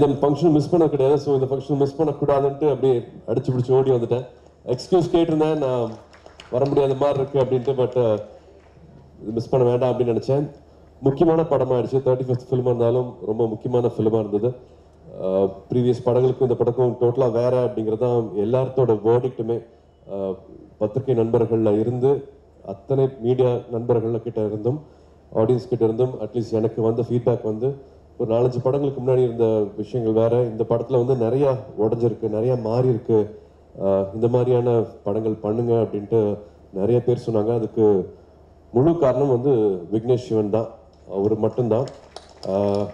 இந்த function miss பண்ண கிடையாது ஸோ இந்த ஃபங்க்ஷன் மிஸ் பண்ணக்கூடாதுன்ட்டு அப்படியே அடிச்சு பிடிச்சி ஓடி வந்துட்டேன் எக்ஸ்கியூஸ் கேட்டிருந்தேன் நான் வர முடியாத மாதிரி இருக்கு அப்படின்ட்டு பட் இது மிஸ் பண்ண வேண்டாம் அப்படின்னு நினச்சேன் முக்கியமான படமாயிடுச்சு தேர்ட்டி ஃபிஃப்த் ஃபிலிமாக இருந்தாலும் ரொம்ப முக்கியமான ஃபிலிமாக இருந்தது ப்ரீவியஸ் படங்களுக்கும் இந்த படக்கும் டோட்டலாக வேற அப்படிங்கிறது தான் எல்லாத்தோட வேர்டிக்ட்டுமே பத்திரிகை நண்பர்களில் இருந்து அத்தனை மீடியா நண்பர்கள் கிட்ட இருந்தும் ஆடியன்ஸ் கிட்ட இருந்தும் அட்லீஸ்ட் எனக்கு வந்த ஃபீட்பேக் வந்து ஒரு நாலஞ்சு படங்களுக்கு முன்னாடி இருந்த விஷயங்கள் வேற இந்த படத்தில் வந்து நிறையா உடஞ்சிருக்கு நிறையா மாறி இருக்கு ஆஹ் இந்த மாதிரியான படங்கள் பண்ணுங்க அப்படின்ட்டு நிறைய பேர் சொன்னாங்க அதுக்கு முழு காரணம் வந்து விக்னேஷ் சிவன் தான் அவர் மட்டும்தான் ஆஹ்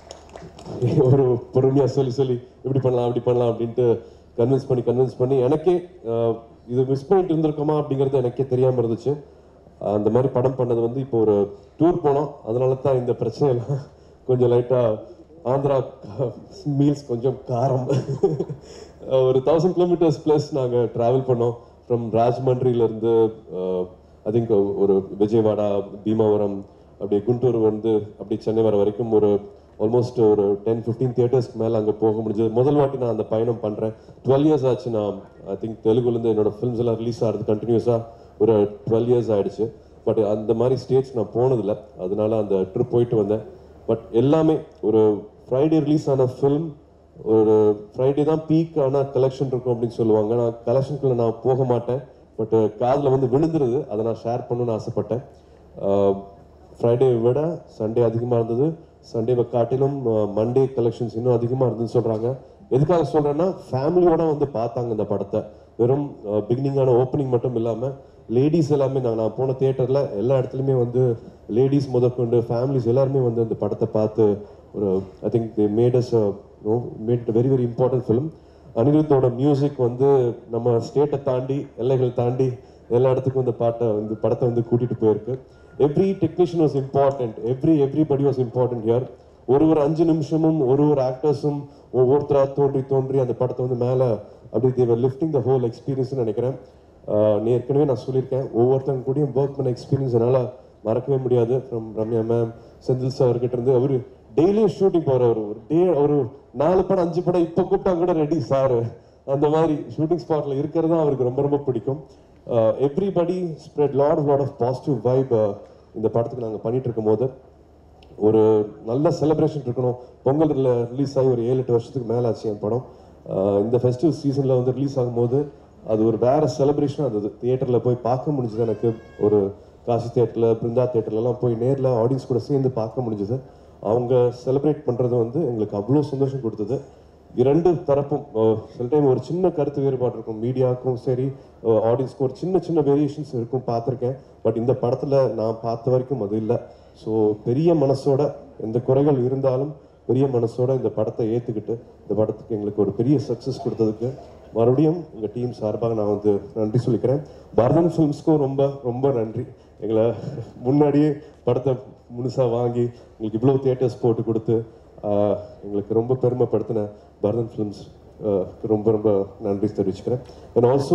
ஒரு பொறுமையா சொல்லி சொல்லி இப்படி பண்ணலாம் அப்படி பண்ணலாம் அப்படின்ட்டு கன்வின்ஸ் பண்ணி கன்வின்ஸ் பண்ணி எனக்கே ஆஹ் இது மிஸ் பண்ணிட்டு இருந்திருக்கோமா அப்படிங்கிறது எனக்கே தெரியாம இருந்துச்சு ஆஹ் அந்த மாதிரி படம் பண்ணது வந்து இப்போ ஒரு டூர் போனோம் அதனால தான் இந்த பிரச்சனை எல்லாம் கொஞ்சம் லைட்டா ஆந்திரா மீல்ஸ் கொஞ்சம் காரம் ஒரு தௌசண்ட் கிலோமீட்டர்ஸ் ப்ளஸ் நாங்கள் ட்ராவல் பண்ணோம் ஃப்ரம் ராஜமன்றியிலேருந்து ஐ திங்க் ஒரு விஜயவாடா பீமாவரம் அப்படியே குண்டூர் வந்து அப்படி சென்னை வர வரைக்கும் ஒரு ஆல்மோஸ்ட் ஒரு டென் ஃபிஃப்டீன் தியேட்டர்ஸ்க்கு மேலே அங்கே போக முடிஞ்சது முதல் வாட்டி நான் அந்த பயணம் பண்ணுறேன் டுவெல் இயர்ஸ் ஆச்சு நான் ஐ திங்க் தெலுங்குலேருந்து என்னோட ஃபிலிம்ஸ் எல்லாம் ரிலீஸ் ஆகிறது கண்டினியூஸாக ஒரு டுவெல் இயர்ஸ் ஆயிடுச்சு பட் அந்த மாதிரி ஸ்டேட்ஸ் நான் போனதில்லை அதனால அந்த ட்ரிப் போயிட்டு வந்தேன் பட் எல்லாமே ஒரு ஃப்ரைடே ரிலீஸ் ஆன ஃபிலிம் ஒரு ஃப்ரைடே தான் பீக் ஆனால் கலெக்ஷன் இருக்கும் அப்படின்னு சொல்லுவாங்க நான் கலெக்ஷனுக்குள்ள நான் போக மாட்டேன் பட் காதில் வந்து விழுந்துருது அதை நான் ஷேர் பண்ணணும்னு ஆசைப்பட்டேன் ஃப்ரைடே விட சண்டே அதிகமாக இருந்தது சண்டேவை காட்டிலும் மண்டே கலெக்ஷன்ஸ் இன்னும் அதிகமாக இருந்ததுன்னு சொல்கிறாங்க எதுக்காக சொல்கிறேன்னா ஃபேமிலியோட வந்து பார்த்தாங்க இந்த படத்தை வெறும் பிகினிங்கான ஓப்பனிங் மட்டும் இல்லாமல் லேடிஸ் எல்லாமே நான் நான் போன தியேட்டரில் எல்லா இடத்துலையுமே வந்து லேடிஸ் முதற்கொண்டு ஃபேமிலிஸ் எல்லாருமே வந்து அந்த படத்தை பார்த்து ஒரு I think they made us made very very important film அனிருத்தோட மியூசிக் வந்து நம்ம ஸ்டேட்டை தாண்டி எல்லைகள் தாண்டி எல்லா இடத்துக்கும் இந்த பாட்டை வந்து படத்தை வந்து கூட்டிட்டு போயிருக்கு every technician was important every everybody was important here ஒரு ஒரு அஞ்சு நிமிஷமும் ஒரு ஒரு ஆக்டர்ஸும் ஒவ்வொருத்தரா தோன்றி தோன்றி அந்த படத்தை வந்து மேலே அப்படி தேவர் லிஃப்டிங் த ஹோல் எக்ஸ்பீரியன்ஸ்னு நினைக்கிறேன் ஆஹ் நீ ஏற்கனவே நான் சொல்லியிருக்கேன் ஒவ்வொருத்தங்க கூடயும் ஒர்க் பண்ண எக்ஸ்பீரியன்ஸ் என்னால் மறக்கவே முடியாது from Ramya ma'am Senthil sir கிட்ட இருந்து அவரு டெய்லியும் ஷூட்டிங் போறவர் ஒரு டே ஒரு நாலு படம் அஞ்சு படம் இப்போ கூப்பிட்டா கூட ரெடி சார் அந்த மாதிரி ஷூட்டிங் ஸ்பாட்ல இருக்கிறது தான் அவருக்கு ரொம்ப ரொம்ப பிடிக்கும் everybody spread lot lot of positive vibe இந்த படத்துக்கு நாங்கள் பண்ணிட்டு இருக்கும் போது ஒரு நல்ல செலிப்ரேஷன் இருக்கணும் பொங்கல் ரிலீஸ் ஆகி ஒரு ஏழு எட்டு வருஷத்துக்கு மேலே ஆச்சு என் படம் ஆஹ் இந்த ஃபெஸ்டிவல் சீசனில் வந்து ரிலீஸ் ஆகும்போது அது ஒரு வேற செலிப்ரேஷன் அது தியேட்டரில் போய் பார்க்க முடிஞ்சது எனக்கு ஒரு காசி தேட்டரில் பிருந்தா தேட்டர்லலாம் போய் நேரில் ஆடியன்ஸ் கூட சேர்ந்து பார்க்க முடிஞ்சது அவங்க செலிப்ரேட் பண்ணுறது வந்து எங்களுக்கு அவ்வளோ சந்தோஷம் கொடுத்தது இரண்டு தரப்பும் அஹ், சில டைம் ஒரு சின்ன கருத்து வேறுபாடு இருக்கும் மீடியாவுக்கும் சரி ஆடியன்ஸ்க்கும் ஒரு சின்ன சின்ன வேரியேஷன்ஸ் இருக்கும் பார்த்துருக்கேன் பட் இந்த படத்தில் நான் பார்த்த வரைக்கும் அது இல்லை ஸோ பெரிய மனசோட எந்த குறைகள் இருந்தாலும் பெரிய மனசோட இந்த படத்தை ஏற்றுக்கிட்டு இந்த படத்துக்கு எங்களுக்கு ஒரு பெரிய சக்ஸஸ் கொடுத்ததுக்கு மறுபடியும் எங்கள் டீம் சார்பாக நான் வந்து நன்றி சொல்லிக்கிறேன் பரதன் ஃபிலிம்ஸ்க்கும் ரொம்ப ரொம்ப நன்றி எங்களை முன்னாடியே படத்தை முழுசாக வாங்கி எங்களுக்கு இவ்வளோ தியேட்டர்ஸ் போட்டு கொடுத்து ஆஹ், எங்களுக்கு ரொம்ப பெருமைப்படுத்தின பரதன் ஃபிலிம்ஸ் ரொம்ப ரொம்ப நன்றி தெரிவிச்சுக்கிறேன் அண்ட் ஆல்சோ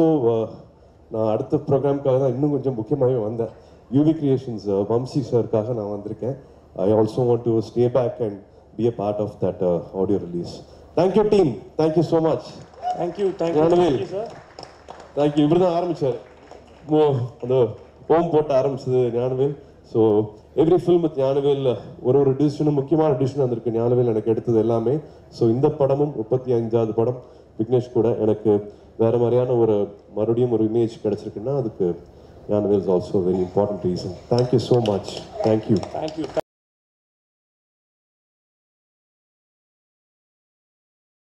நான் அடுத்த ப்ரோக்ராம்க்காக தான் இன்னும் கொஞ்சம் முக்கியமாகவே வந்தேன் யூவி கிரியேஷன்ஸ் வம்சி சாருக்காக நான் வந்திருக்கேன் I also want to stay back and be a part of that audio release thank you team thank you so much thank you thank you Gnanavel. Thank you sir thank you இவர் தான் ஆரம்பிச்சார் மோ- அந்த ஓம் போட்டு ஆரம்பிச்சது Gnanavel so every film with Gnanavel ஒரு ஒரு டிசிஷனும் முக்கியமான டிசிஷன் வந்திருக்கு ஞானவேல் எனக்கு எடுத்தது எல்லாமே ஸோ இந்த படமும் முப்பத்தி அஞ்சாவது படம் விக்னேஷ் கூட எனக்கு வேற மாதிரியான ஒரு மறுபடியும் ஒரு இமேஜ் கிடைச்சிருக்குன்னா அதுக்கு Gnanavel is also very important reason thank you so much thank you thank you